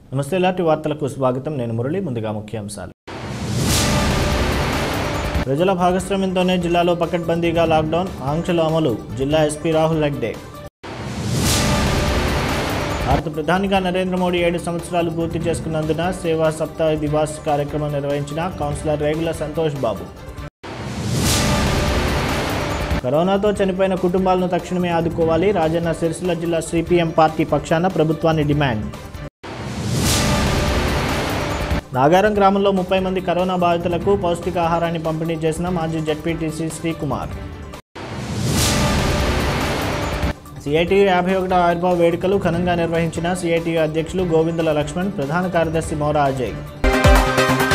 నమస్తే ఇలాంటి వార్తలకు స్వాగతం నేను మురళి ముందుగా ముఖ్యాంశాలు ప్రజల భాగస్వామ్యంతోనే జిల్లాలో పకడ్బందీగా లాక్డౌన్ ఆంక్షల అమలు జిల్లా ఎస్పీ రాహుల్ హెగ్డే భారత ప్రధానిగా నరేంద్ర మోడీ ఏడు సంవత్సరాలు పూర్తి చేసుకున్నందున సేవా సప్తాహ దివాస్ కార్యక్రమం నిర్వహించిన కౌన్సిలర్ రేగుల సంతోష్ బాబు కరోనాతో చనిపోయిన కుటుంబాలను తక్షణమే ఆదుకోవాలి రాజన్న సిరిసిల్ల జిల్లా సిపిఎం పార్టీ పక్షాన ప్రభుత్వాన్ని డిమాండ్ నాగారం గ్రామంలో ముప్పై మంది కరోనా బాధితులకు పౌష్టికాహారాన్ని పంపిణీ చేసిన మాజీ జడ్పీటీసీ శ్రీకుమార్ సిఐటియు యాభై ఒకటో ఆవిర్భావ వేడుకలు ఘనంగా నిర్వహించిన సిఐటియు అధ్యక్షులు గోవిందుల లక్ష్మణ్ ప్రధాన కార్యదర్శి మౌరా అజయ్